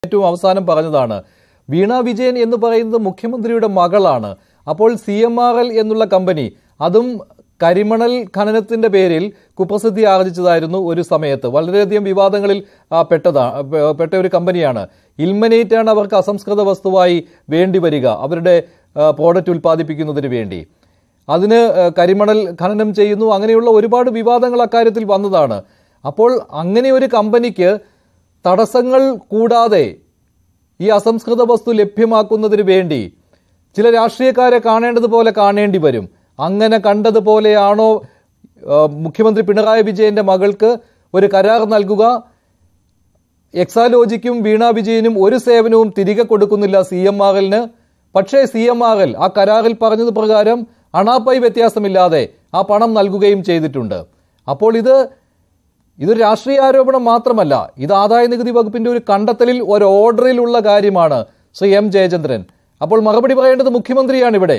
ഏറ്റവും അവസാനം പറഞ്ഞതാണ് വീണ വിജയൻ എന്ന് പറയുന്നത് മുഖ്യമന്ത്രിയുടെ മകളാണ് അപ്പോൾ സി എം ആർ എൽ എന്നുള്ള കമ്പനി അതും കരിമണൽ ഖനനത്തിന്റെ പേരിൽ കുപ്രസിദ്ധി ആർജിച്ചതായിരുന്നു ഒരു സമയത്ത് വളരെയധികം വിവാദങ്ങളിൽ ആ, പെട്ടതാ പെ- പെട്ട ഒരു കമ്പനിയാണ് ഇൽമനേറ്റ് ആണ് അവർക്ക് അസംസ്കൃത വസ്തുവായി വേണ്ടി വരിക അവരുടെ പ്രോഡക്റ്റ് ഉൽപ്പാദിപ്പിക്കുന്നതിന് വേണ്ടി അതിന് ആ, കരിമണൽ ഖനനം ചെയ്യുന്നു അങ്ങനെയുള്ള ഒരുപാട് വിവാദങ്ങൾ അക്കാര്യത്തിൽ വന്നതാണ് അപ്പോൾ അങ്ങനെ ഒരു കമ്പനിക്ക് തടസ്സങ്ങൾ കൂടാതെ ഈ അസംസ്കൃത വസ്തു ലഭ്യമാക്കുന്നതിന് വേണ്ടി ചില രാഷ്ട്രീയക്കാരെ കാണേണ്ടതുപോലെ കാണേണ്ടി വരും അങ്ങനെ കണ്ടതുപോലെയാണോ ആ, മുഖ്യമന്ത്രി പിണറായി വിജയന്റെ മകൾക്ക് ഒരു കരാർ നൽകുക എക്സാലോജിക്കും വീണ വിജയനും ഒരു സേവനവും തിരികെ കൊടുക്കുന്നില്ല സി എം ആർ എല്ലിന് പക്ഷേ സി എം ആർ എൽ ആ കരാറിൽ പറഞ്ഞത് പ്രകാരം അണാപ്പൈ വ്യത്യാസമില്ലാതെ ആ പണം നൽകുകയും ചെയ്തിട്ടുണ്ട് അപ്പോൾ ഇത് ഇതൊരു രാഷ്ട്രീയ ആരോപണം മാത്രമല്ല ഇത് ആദായ നികുതി വകുപ്പിന്റെ ഒരു കണ്ടെത്തലിൽ ഒരു ഓർഡറിലുള്ള കാര്യമാണ് ശ്രീ എം ജയചന്ദ്രൻ അപ്പോൾ മറുപടി പറയേണ്ടത് മുഖ്യമന്ത്രിയാണ് ഇവിടെ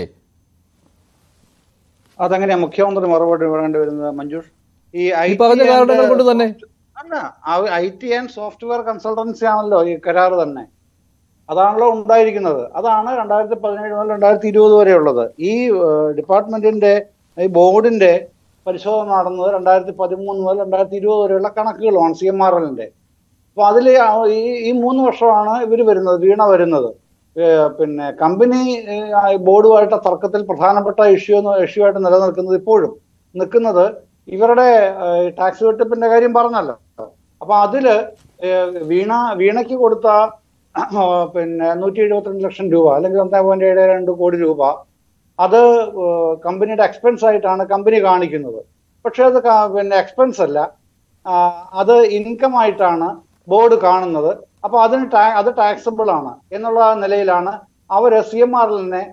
അതെങ്ങനെയാ മുഖ്യമന്ത്രി മറുപടി പറയേണ്ടി വരുന്നത് മഞ്ജുഷ് ഈ ഈ പറഞ്ഞ കാരണങ്ങൾ കൊണ്ട് തന്നെ അല്ല I T and software consultancy ആണല്ലോ ഈ കരാർ തന്നെ അതാണല്ലോ ഉണ്ടായിരിക്കുന്നത് അതാണ് രണ്ടായിരത്തി പതിനേഴ് മുതൽ രണ്ടായിരത്തി ഇരുപത് വരെ ഉള്ളത് ഈ ഡിപ്പാർട്ട്മെന്റിന്റെ ഈ ബോർഡിന്റെ പരിശോധന നടന്നത് രണ്ടായിരത്തി പതിമൂന്ന് മുതൽ രണ്ടായിരത്തി ഇരുപത് വരെയുള്ള കണക്കുകളുമാണ് സി എം ആർ എല്ലിന്റെ അപ്പൊ അതിൽ ഈ ഈ മൂന്ന് വർഷമാണ് ഇവർ വരുന്നത് വീണ വരുന്നത് ഏഹ് പിന്നെ കമ്പനി ഏഹ് ബോർഡുമായിട്ട് തർക്കത്തിൽ പ്രധാനപ്പെട്ട ഇഷ്യൂ ഇഷ്യൂ ആയിട്ട് നിലനിൽക്കുന്നത് ഇപ്പോഴും നിൽക്കുന്നത് ഇവരുടെ ഏഹ് ടാക്സ് വെട്ടിപ്പിന്റെ കാര്യം പറഞ്ഞല്ലോ അപ്പൊ അതില് ഏഹ് വീണ വീണയ്ക്ക് കൊടുത്ത ഏഹ് പിന്നെ നൂറ്റി എഴുപത്തിരണ്ട് ലക്ഷം രൂപ അല്ലെങ്കിൽ ഒന്നേ പോയിന്റ് ഏഴ് രണ്ട് കോടി രൂപ അത് ഏഹ് കമ്പനിയുടെ എക്സ്പെൻസ് ആയിട്ടാണ് കമ്പനി കാണിക്കുന്നത് പക്ഷെ അത് ക- പിന്നെ എക്സ്പെൻസ് അല്ല ആ, അത് ഇൻകം ആയിട്ടാണ് ബോർഡ് കാണുന്നത് അപ്പൊ അതിന് ടാ- അത് ടാക്സബിൾ ആണ് എന്നുള്ള നിലയിലാണ് അവർ സി എം ആർ എല്ലിനെ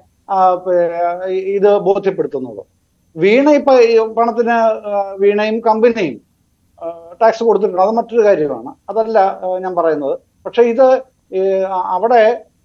ഇത് ബോധ്യപ്പെടുത്തുന്നത് വീണ ഇപ്പൊ ഈ പണത്തിന് ആ, വീണയും കമ്പനിയും ടാക്സ് കൊടുത്തിട്ടുണ്ട് അത് മറ്റൊരു കാര്യമാണ് അതല്ല ആ, ഞാൻ പറയുന്നത് പക്ഷെ ഇത് ഈ, അ- അവിടെ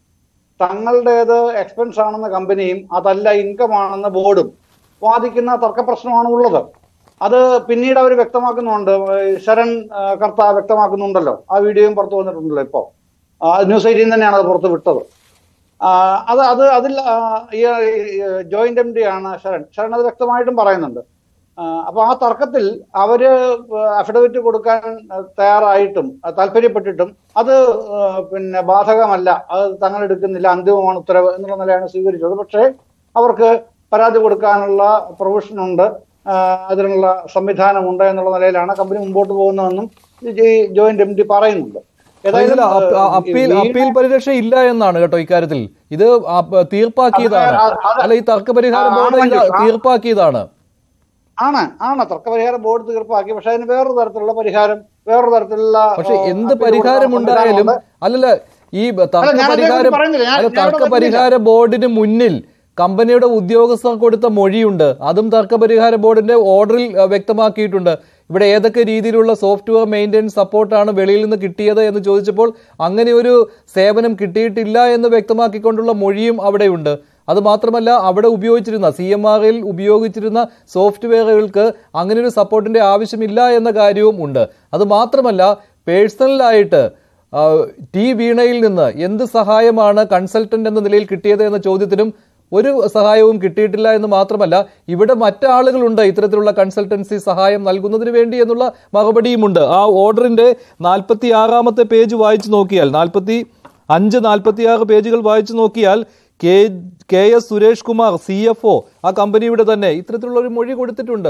തങ്ങളുടേത് എക്സ്പെൻസ് ആണെന്ന കമ്പനിയും അതല്ല ഇൻകം ആണെന്ന ബോർഡും വാദിക്കുന്ന തർക്ക പ്രശ്നമാണ് ഉള്ളത് അത് പിന്നീട് അവർ വ്യക്തമാക്കുന്നുണ്ട് ഏഹ് ശരൺ ആ, കർത്ത വ്യക്തമാക്കുന്നുണ്ടല്ലോ ആ വീഡിയോയും പുറത്തു വന്നിട്ടുണ്ടല്ലോ ഇപ്പോ ആ, ന്യൂസ് എയ്റ്റീൻ തന്നെയാണ് അത് പുറത്ത് വിട്ടത് ആ, അത് അത് അതിൽ ആ, ഈ ജോയിന്റ് എം ഡി ആണ് ശരൺ ശരൺ അത് വ്യക്തമായിട്ടും പറയുന്നുണ്ട് ആ, അപ്പൊ ആ തർക്കത്തിൽ അവര് അഫിഡവിറ്റ് കൊടുക്കാൻ ആ, തയ്യാറായിട്ടും ആ, താല്പര്യപ്പെട്ടിട്ടും അത് ആ, പിന്നെ ബാധകമല്ല അത് തങ്ങൾ എടുക്കുന്നില്ല അന്തിമമാണ് ഉത്തരവ് എന്നുള്ള നിലയാണ് സ്വീകരിച്ചത് പക്ഷേ അവർക്ക് പരാതി കൊടുക്കാനുള്ള പ്രൊവിഷൻ ഉണ്ട് ആ, അതിനുള്ള സംവിധാനമുണ്ട് എന്നുള്ള നിലയിലാണ് കമ്പനി മുമ്പോട്ട് പോകുന്നതെന്നും ഈ ജോയിന്റ് എം ഡി പറയുന്നുണ്ട് ഇതിൽ അപ്പ- ഏതായാലും, അപ്പീൽ ഈ അപ്പീൽ പരിരക്ഷ ഇല്ല എന്നാണ് കേട്ടോ ഇക്കാര്യത്തിൽ ഇത് അപ്പ- തീർപ്പാക്കിയതാണ് അത് അത് അല്ല ഈ തർക്ക പരിഹാര ആ, ബോർഡ് ഇത് മഞ്ജു, ആ. തീർപ്പാക്കിയതാണ് ആണ് ആണ് തർക്കപരിഹാര ബോർഡ് തീർപ്പാക്കി പക്ഷെ അതിന് വേറൊരു തരത്തിലുള്ള പരിഹാരം വേറൊരു തരത്തിലുള്ള പക്ഷെ ആ, എന്ത് അപ്പീൽ പരിഹാരം കൊടുക്കാനുള്ള ഉണ്ടായാലും സംവിധാനമുണ്ട്. അല്ലല്ല ഈ തർക്ക ഞാൻ അതേക്കുറിച്ച് പരിഹാരം പറഞ്ഞില്ല. ഞാൻ- അല്ല ഞാൻ തർക്ക അവിടെ പരിഹാര ബോർഡിന് മുന്നിൽ കമ്പനിയുടെ ഉദ്യോഗസ്ഥർ കൊടുത്ത മൊഴിയുണ്ട് അതും തർക്ക പരിഹാര ബോർഡിന്റെ ഓർഡറിൽ അഹ്, വ്യക്തമാക്കിയിട്ടുണ്ട് ഇവിടെ ഏതൊക്കെ രീതിയിലുള്ള സോഫ്റ്റ്വെയർ മെയിൻ്റെനൻസ് സപ്പോർട്ടാണ് വെളിയിൽ നിന്ന് കിട്ടിയത് എന്ന് ചോദിച്ചപ്പോൾ അങ്ങനെ ഒരു സേവനം കിട്ടിയിട്ടില്ല എന്ന് വ്യക്തമാക്കിക്കൊണ്ടുള്ള മൊഴിയും അവിടെയുണ്ട് അത് മാത്രമല്ല അവിടെ ഉപയോഗിച്ചിരുന്ന സി എം ആറിൽ ഉപയോഗിച്ചിരുന്ന സോഫ്റ്റ്വെയറുകൾക്ക് അങ്ങനെ ഒരു സപ്പോർട്ടിന്റെ ആവശ്യമില്ല എന്ന കാര്യവും ഉണ്ട് അത് മാത്രമല്ല പേഴ്സണലായിട്ട് ആ, ടി വീണയിൽ നിന്ന് എന്ത് സഹായമാണ് കൺസൾട്ടന്റ് എന്ന നിലയിൽ കിട്ടിയത് എന്ന ചോദ്യത്തിനും ഒരു സഹായവും കിട്ടിയിട്ടില്ല എന്ന് മാത്രമല്ല ഇവിടെ മറ്റാളുകളുണ്ട് ഇത്തരത്തിലുള്ള കൺസൾട്ടൻസി സഹായം നൽകുന്നതിന് വേണ്ടി എന്നുള്ള മറുപടിയുമുണ്ട് ആ ഓർഡറിന്റെ നാൽപ്പത്തി ആറാമത്തെ പേജ് വായിച്ചു നോക്കിയാൽ നാൽപ്പത്തി അഞ്ച് നാൽപ്പത്തി ആറ് പേജുകൾ വായിച്ചു നോക്കിയാൽ K K S Suresh Kumar C F O ആ കമ്പനിയുടെ തന്നെ ഇത്തരത്തിലുള്ള ഒരു മൊഴി കൊടുത്തിട്ടുണ്ട്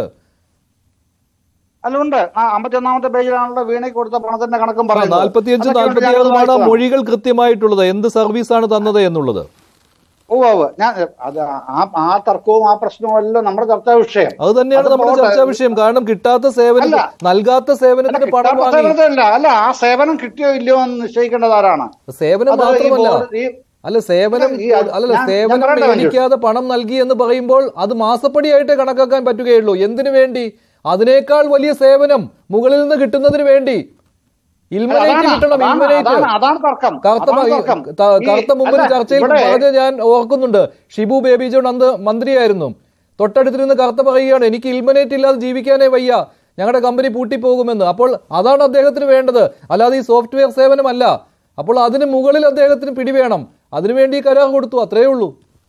അതുകൊണ്ട് ആ അമ്പത്തിയൊന്നാമത്തെ പേജിലാണല്ലോ വീണയ്ക്ക് കൊടുത്ത പണത്തിന്റെ കണക്കും പറയുന്നത് നാൽപ്പത്തിയഞ്ച് അതൊക്കെ നാൽപ്പത്തി ഞാൻ ആറുമാണ് ആ വായിച്ചതാണ്. മൊഴികൾ കൃത്യമായിട്ടുള്ളത് എന്ത് സർവീസാണ് തന്നത് എന്നുള്ളത് ഉവ്വ് ഉവ്വ്. ഞാൻ അത് ആ ആ തർക്കവും ആ പ്രശ്നവും എല്ലാം നമ്മുടെ ചർച്ചാ വിഷയം അത് തന്നെയാണ് അത് നമ്മുടെ പോട്ടെ. ചർച്ചാ വിഷയം കാരണം കിട്ടാത്ത സേവനം അല്ല. നൽകാത്ത സേവനത്തിന് പണം കിട്ടാത്ത വാങ്ങി സേവനത്തിനല്ല. അല്ല ആ സേവനം കിട്ടിയോ ഇല്ലയോ എന്ന് നിശ്ചയിക്കേണ്ടത് ആരാണ് സേവനം അത് ഈ മാത്രമല്ല ബോർഡ് ഈ- അല്ല സേവനം ഈ അത് അല്ലല്ല ഞാൻ- സേവനം ഞാൻ പറയട്ടെ, മഞ്ജു. മേടിക്കാതെ പണം നൽകി എന്ന് പറയുമ്പോൾ അത് മാസപ്പടിയായിട്ട് കണക്കാക്കാൻ പറ്റുകയുള്ളൂ എന്തിനു വേണ്ടി അതിനേക്കാൾ വലിയ സേവനം മുകളിൽ നിന്ന് കിട്ടുന്നതിന് വേണ്ടി ഇൽമനേറ്റ് അതാണ്, കിട്ടണം അതാണ്, ഇൽമനേറ്റ് അതാണ്, അതാണ് തർക്കം കറുത്ത അതാണ് മ- തർക്കം. ത- ഈ- കറുത്ത മുമ്പിൽ അല്ല, ചർച്ചയിൽ ഇവിടെ- പറഞ്ഞ് ഞാൻ ഓർക്കുന്നുണ്ട് ഷിബു ബേബി ജോൺ അന്ന് മന്ത്രിയായിരുന്നു തൊട്ടടുത്തിരുന്ന് കറുത്ത പറയുകയാണ് എനിക്ക് ഇൽമനേറ്റ് ഇല്ലാതെ ജീവിക്കാനേ വയ്യ ഞങ്ങളുടെ കമ്പനി പൂട്ടിപ്പോകുമെന്ന് അപ്പോൾ അതാണ് അദ്ദേഹത്തിന് വേണ്ടത് അല്ലാതെ ഈ സോഫ്റ്റ്വെയർ സേവനമല്ല അപ്പോൾ അതിന് മുകളിൽ അദ്ദേഹത്തിന് പിടിവേണം അതിനുവേണ്ടി ഈ കരാർ കൊടുത്തു അത്രയേ ഉള്ളൂ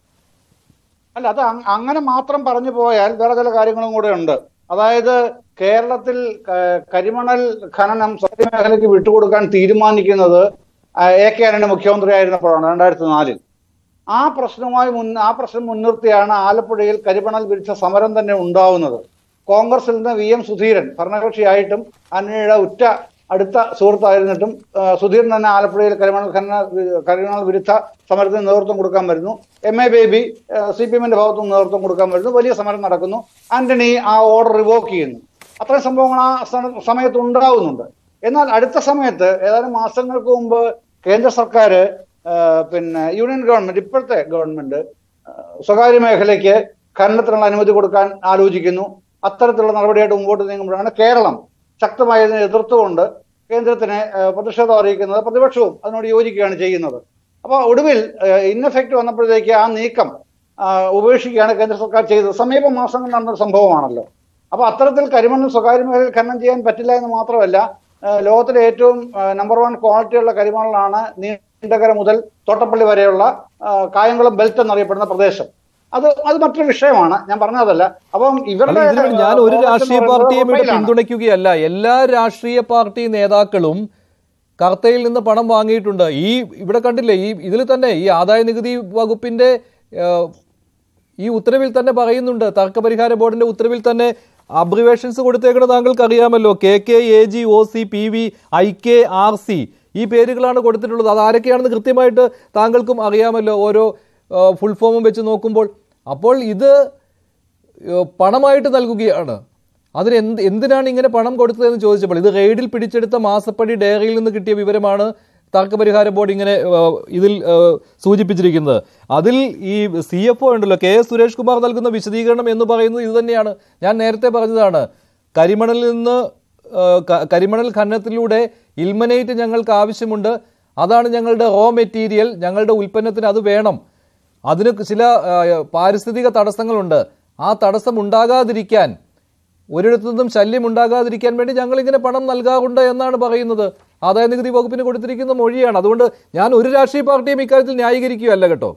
അല്ല അത് അങ്- അങ്ങനെ മാത്രം പറഞ്ഞു പോയാൽ വേറെ ചില കാര്യങ്ങളും കൂടെ ഉണ്ട് അതായത് കേരളത്തിൽ ക- കരിമണൽ ഖനനം സ്വകാര്യ മേഖലയ്ക്ക് വിട്ടുകൊടുക്കാൻ തീരുമാനിക്കുന്നത് ആ, എ കെ ആന്റണി മുഖ്യമന്ത്രി ആയിരുന്നപ്പോഴാണ് രണ്ടായിരത്തി നാലിൽ ആ പ്രശ്നവുമായി മുൻ ആ പ്രശ്നം മുൻനിർത്തിയാണ് ആലപ്പുഴയിൽ കരിമണൽ വിരുദ്ധ സമരം തന്നെ ഉണ്ടാവുന്നത് കോൺഗ്രസിൽ നിന്ന് വി എം സുധീരൻ ഭരണകക്ഷിയായിട്ടും ആന്റണിയുടെ ഉറ്റ അടുത്ത സുഹൃത്തായിരുന്നിട്ടും ആ, സുധീരൻ തന്നെ ആലപ്പുഴയിൽ കരിമണൽ ഖനന കരിമണൽ വിരുദ്ധ സമരത്തിന് നേതൃത്വം കൊടുക്കാൻ വരുന്നു M A Baby C P എമ്മിന്റെ ഭാഗത്തുനിന്ന് നേതൃത്വം കൊടുക്കാൻ വരുന്നു വലിയ സമരം നടക്കുന്നു ആന്റണി ആ ഓർഡർ റിവോക്ക് ചെയ്യുന്നു അത്രയും സംഭവങ്ങൾ ആ സ- സമയത്ത് ഉണ്ടാവുന്നുണ്ട് എന്നാൽ അടുത്ത സമയത്ത് ഏതാനും മാസങ്ങൾക്ക് മുമ്പ് കേന്ദ്ര സർക്കാർ പിന്നെ യൂണിയൻ ഗവൺമെന്റ് ഇപ്പോഴത്തെ ഗവൺമെന്റ് ആ, സ്വകാര്യ മേഖലയ്ക്ക് ഖനനത്തിനുള്ള അനുമതി കൊടുക്കാൻ ആലോചിക്കുന്നു അത്തരത്തിലുള്ള നടപടിയായിട്ട് മുമ്പോട്ട് നീങ്ങുമ്പോഴാണ് കേരളം ശക്തമായി ഇതിനെ എതിർത്തുകൊണ്ട് കേന്ദ്രത്തിന് ആ, പ്രതിഷേധം അറിയിക്കുന്നത് പ്രതിപക്ഷവും അതിനോട് യോജിക്കുകയാണ് ചെയ്യുന്നത് അപ്പോൾ ഒടുവിൽ ഇൻഎഫക്റ്റ് വന്നപ്പോഴത്തേക്ക് ആ നീക്കം ആ, ഉപേക്ഷിക്കുകയാണ് കേന്ദ്ര സർക്കാർ ചെയ്തത് സമീപ മാസങ്ങൾ നടന്ന സംഭവമാണല്ലോ അപ്പൊ അത്തരത്തിൽ കരിമണ്ണ് സ്വകാര്യ മേഖലയിൽ ഖനനം ചെയ്യാൻ പറ്റില്ല എന്ന് മാത്രമല്ല ആ, ലോകത്തിലെ ഏറ്റവും നമ്പർ വൺ ക്വാളിറ്റിയുള്ള കരിമണലാണ് നീണ്ടകര മുതൽ തോട്ടപ്പള്ളി വരെയുള്ള ആ, കായംകുളം ബെൽറ്റ് എന്നറിയപ്പെടുന്ന പ്രദേശം അത് അത് മറ്റൊരു വിഷയമാണ് ഞാൻ പറഞ്ഞതല്ല അപ്പം അല്ല, ഇവരുടെ ഇതിൽ ഞാൻ ഒരു ആ, രാഷ്ട്രീയ എന്ന് പാർട്ടിയും ഇവിടെ പറയുന്നത് പിന്തുണയ്ക്കുകയല്ല എല്ലാ രാഷ്ട്രീയ പാർട്ടി നേതാക്കളും കർത്തയിൽ നിന്ന് പണം വാങ്ങിയിട്ടുണ്ട് ഈ ഇവിടെ കണ്ടില്ലേ ഈ ഇതിൽ തന്നെ ഈ ആദായ നികുതി വകുപ്പിന്റെ ഏഹ്, ഈ ഉത്തരവിൽ തന്നെ പറയുന്നുണ്ട് തർക്കപരിഹാര ബോർഡിന്റെ ഉത്തരവിൽ തന്നെ അബ്രിവേഷൻസ് കൊടുത്തേക്കുന്നത് താങ്കൾക്ക് അറിയാമല്ലോ K K A G O C P V I K R C ഈ പേരുകളാണ് കൊടുത്തിട്ടുള്ളത് അത് ആരൊക്കെയാണെന്ന് കൃത്യമായിട്ട് താങ്കൾക്കും അറിയാമല്ലോ ഓരോ ഫുൾ ഫോമും വെച്ച് നോക്കുമ്പോൾ അപ്പോൾ ഇത് ഏഹ് പണമായിട്ട് നൽകുകയാണ് അതിന് എന്ത് എന്തിനാണ് ഇങ്ങനെ പണം കൊടുത്തതെന്ന് ചോദിച്ചപ്പോൾ ഇത് റെയ്ഡിൽ പിടിച്ചെടുത്ത മാസപ്പടി ഡയറിയിൽ നിന്ന് കിട്ടിയ വിവരമാണ് തർക്കപരിഹാര ബോർഡ് ഇങ്ങനെ ഏഹ്, ഇതിൽ ഏഹ്, സൂചിപ്പിച്ചിരിക്കുന്നത് അതിൽ ഈ സി എഫ് ഒ ഉണ്ടല്ലോ കെ എസ് സുരേഷ് കുമാർ നൽകുന്ന വിശദീകരണം എന്ന് പറയുന്നത് ഇത് തന്നെയാണ് ഞാൻ നേരത്തെ പറഞ്ഞതാണ് കരിമണലിൽ നിന്ന് ഏഹ്, ക- കരിമണൽ ഖനനത്തിലൂടെ ഇൽമനേറ്റ് ഞങ്ങൾക്ക് ആവശ്യമുണ്ട് അതാണ് ഞങ്ങളുടെ റോ മെറ്റീരിയൽ ഞങ്ങളുടെ ഉൽപ്പന്നത്തിന് അത് വേണം അതിന് ചില ആ, പാരിസ്ഥിതിക തടസ്സങ്ങളുണ്ട് ആ തടസ്സം ഉണ്ടാകാതിരിക്കാൻ ഒരിടത്തു നിന്നും ശല്യം ഉണ്ടാകാതിരിക്കാൻ വേണ്ടി ഞങ്ങൾ ഇങ്ങനെ പണം നൽകാറുണ്ട് എന്നാണ് പറയുന്നത് ആദായ നികുതി വകുപ്പിന് കൊടുത്തിരിക്കുന്ന മൊഴിയാണ് അതുകൊണ്ട് ഞാൻ ഒരു രാഷ്ട്രീയ പാർട്ടിയും ഇക്കാര്യത്തിൽ ന്യായീകരിക്കുകയല്ല കേട്ടോ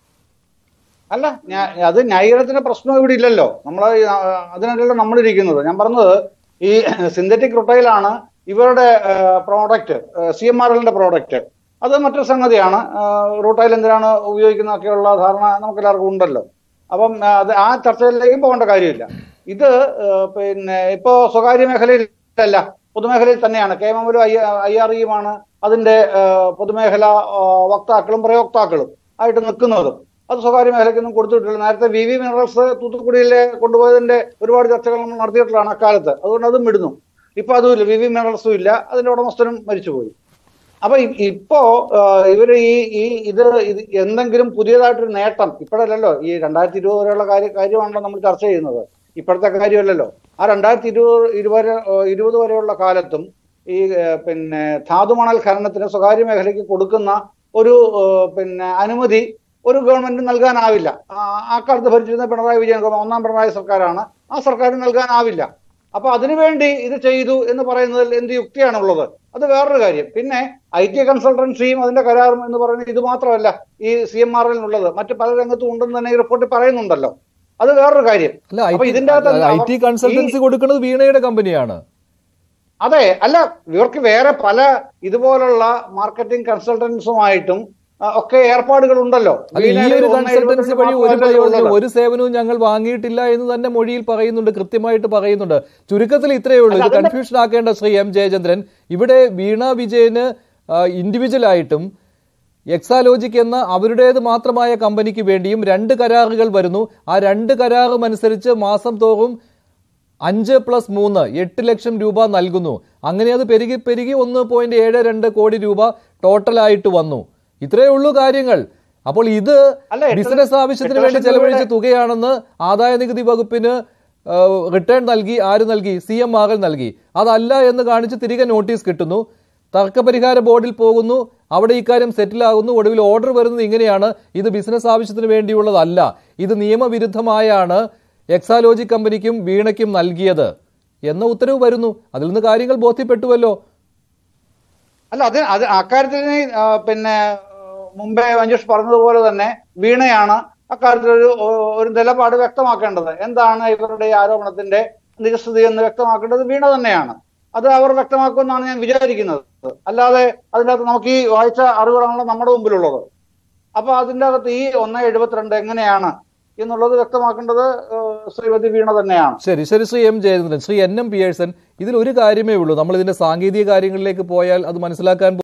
അല്ല ഞാ- അത് ന്യായീകരണത്തിന്റെ പ്രശ്നം ഇവിടെ ഇല്ലല്ലോ നമ്മൾ അതിനല്ലല്ലോ നമ്മളിരിക്കുന്നത് ഞാൻ പറഞ്ഞത് ഈ സിന്തറ്റിക് റുട്ടയിലാണ് ഇവരുടെ പ്രോഡക്റ്റ് സി എം ആർ എല്ലിന്റെ പ്രോഡക്റ്റ് അത് മറ്റൊരു സംഗതിയാണ് റൂട്ടയിൽ എന്തിനാണ് ഉപയോഗിക്കുന്നതൊക്കെയുള്ള ധാരണ നമുക്ക് എല്ലാവർക്കും ഉണ്ടല്ലോ അപ്പം ആ, അത് ആ ചർച്ചയിലേക്കും പോകേണ്ട കാര്യമില്ല ഇത് ആ, പിന്നെ ഇപ്പോ സ്വകാര്യ മേഖലയിലല്ല പൊതുമേഖലയിൽ തന്നെയാണ് കെ എം എമ്മിലും ഐ ഐ ആർ ഇയുമാണ് അതിന്റെ ആ, പൊതുമേഖല ആ, വക്താക്കളും പ്രയോക്താക്കളും ആയിട്ട് നിൽക്കുന്നതും അത് സ്വകാര്യ മേഖലയ്ക്കൊന്നും കൊടുത്തിട്ടില്ല നേരത്തെ വി വി മിനറൽസ് തൂത്തുക്കുടിയിലെ കൊണ്ടുപോയതിന്റെ ഒരുപാട് ചർച്ചകൾ നമ്മൾ നടത്തിയിട്ടുള്ളതാണ് അക്കാലത്ത് അതുകൊണ്ട് അതും വിടുന്നു ഇപ്പൊ അതുമില്ല വി വി മിനറൽസും ഇല്ല അതിന്റെ ഉടമസ്ഥനും മരിച്ചുപോയി അപ്പൊ ഇ- ഇപ്പോ ആഹ്, ഇവര് ഈ ഈ ഇത് ഇത് എന്തെങ്കിലും പുതിയതായിട്ടൊരു നേട്ടം ഇപ്പോഴല്ലല്ലോ ഈ രണ്ടായിരത്തി ഇരുപത് വരെയുള്ള കാര്യ കാര്യമാണല്ലോ നമ്മൾ ചർച്ച ചെയ്യുന്നത് ഇപ്പോഴത്തെ കാര്യമല്ലല്ലോ ആ രണ്ടായിരത്തി ഇരുപത് ഇരുപത് ഇരുപത് വരെയുള്ള കാലത്തും ഈ ഏഹ്, പിന്നെ ധാതുമണൽ ഖനനത്തിന് സ്വകാര്യ മേഖലയ്ക്ക് കൊടുക്കുന്ന ഒരു ഏഹ്, പിന്നെ അനുമതി ഒരു ഗവൺമെന്റ് നൽകാനാവില്ല ആ- ആ കാലത്ത് ഭരിച്ചിരുന്ന പിണറായി വിജയൻ ഗവ- ഒന്നാം പിണറായി സർക്കാരാണ് ആ സർക്കാരിന് നൽകാനാവില്ല അപ്പൊ അതിനുവേണ്ടി ഇത് ചെയ്തു എന്ന് പറയുന്നതിൽ എന്ത് യുക്തിയാണുള്ളത് അത് വേറൊരു കാര്യം പിന്നെ ഐ ടി കൺസൾട്ടൻസിയും അതിന്റെ കരാറും എന്ന് പറയുന്നത് ഇത് മാത്രമല്ല ഈ സി എം ആർ എല്ലിനുള്ളത് മറ്റു പല രംഗത്തും ഉണ്ടെന്ന് തന്നെ ഈ റിപ്പോർട്ടിൽ പറയുന്നുണ്ടല്ലോ അത് വേറൊരു കാര്യം അല്ല അപ്പൊ ഇതിന്റെ അകത്ത് ഐ ടി അവർ- കൺസൾട്ടൻസി കൊടുക്കുന്നത് വീണയുടെ കമ്പനിയാണ് അതെ അല്ല ഇവർക്ക് വേറെ പല ഇതുപോലുള്ള മാർക്കറ്റിംഗ് കൺസൾട്ടൻസുമായിട്ടും ആ, ഒക്കെ ഏർപ്പാടുകൾ ഉണ്ടല്ലോ അല്ല ഈ ഒരു കൺസൾട്ടൻസി വഴി ഒരു പ്രയോജനം ഒരു സേവനവും ഞങ്ങൾ വാങ്ങിയിട്ടില്ല എന്ന് തന്നെ മൊഴിയിൽ പറയുന്നുണ്ട് കൃത്യമായിട്ട് പറയുന്നുണ്ട് ചുരുക്കത്തിൽ ഇത്രയേ ഉള്ളൂ ഇത് കൺഫ്യൂഷൻ ആക്കേണ്ട ശ്രീ എം ജയചന്ദ്രൻ ഇവിടെ വീണ വിജയന് ഇൻഡിവിജ്വൽ ആയിട്ടും എക്സാലോജിക് എന്ന അവരുടേത് മാത്രമായ കമ്പനിക്ക് വേണ്ടിയും രണ്ട് കരാറുകൾ വരുന്നു ആ രണ്ട് കരാറും അനുസരിച്ച് മാസം തോറും അഞ്ച് പ്ലസ് മൂന്ന് എട്ട് ലക്ഷം രൂപ നൽകുന്നു അങ്ങനെ അത് പെരുകി പെരുകി ഒന്ന് പോയിന്റ് ഏഴ് രണ്ട് കോടി രൂപ ടോട്ടലായിട്ട് വന്നു ഇത്രയേ ഉള്ളൂ കാര്യങ്ങൾ അപ്പോൾ ഇത് അല്ല, എട്ട് ബിസിനസ് ആവശ്യത്തിന് എട്ട് വേണ്ടി ലക്ഷം ചെലവഴിച്ച രൂപയുടെ- തുകയാണെന്ന് ആദായ നികുതി വകുപ്പിന് റിട്ടേൺ നൽകി ആര് നൽകി സി എം ആർ എൽ നൽകി അതല്ല എന്ന് കാണിച്ച് തിരികെ നോട്ടീസ് കിട്ടുന്നു തർക്കപരിഹാര ബോർഡിൽ പോകുന്നു അവിടെ ഇക്കാര്യം സെറ്റിൽ ആകുന്നു ഒടുവിൽ ഓർഡർ വരുന്നത് ഇങ്ങനെയാണ് ഇത് ബിസിനസ് ആവശ്യത്തിന് വേണ്ടിയുള്ളതല്ല ഇത് നിയമവിരുദ്ധമായാണ് എക്സാലോജി കമ്പനിക്കും വീണയ്ക്കും നൽകിയത് എന്ന ഉത്തരവ് വരുന്നു അതിൽ നിന്ന് കാര്യങ്ങൾ ബോധ്യപ്പെട്ടുവല്ലോ അല്ല അത് അത് അക്കാര്യത്തിൽ ആ, പിന്നെ ആ, മുമ്പേ മഞ്ജുഷ് പറഞ്ഞതുപോലെ തന്നെ വീണയാണ് അക്കാര്യത്തിൽ ഒരു ഒരു നിലപാട് വ്യക്തമാക്കേണ്ടത് എന്താണ് ഇവരുടെ ഈ ആരോപണത്തിന്റെ നിജസ്ഥിതി എന്ന് വ്യക്തമാക്കേണ്ടത് വീണ തന്നെയാണ് അത് അവർ വ്യക്തമാക്കുമെന്നാണ് ഞാൻ വിചാരിക്കുന്നത് അല്ലാതെ അതിൻ്റെ അകത്ത് നമുക്ക് ഈ വായിച്ച അറിവുകളാണല്ലോ നമ്മുടെ മുമ്പിലുള്ളത് അപ്പൊ അതിൻ്റെ അകത്ത് ഈ ഒന്ന് എഴുപത്തിരണ്ട് എങ്ങനെയാണ് എന്നുള്ളത് വ്യക്തമാക്കേണ്ടത് ആ, ശ്രീമതി വീണ തന്നെയാണ് ശരി ശരി Shri M Jayachandran Shri N M Pearson ഇതിൽ ഒരു കാര്യമേ ഉള്ളൂ നമ്മൾ ഇതിന്റെ സാങ്കേതിക കാര്യങ്ങളിലേക്ക് പോയാൽ അത് മനസ്സിലാക്കാൻ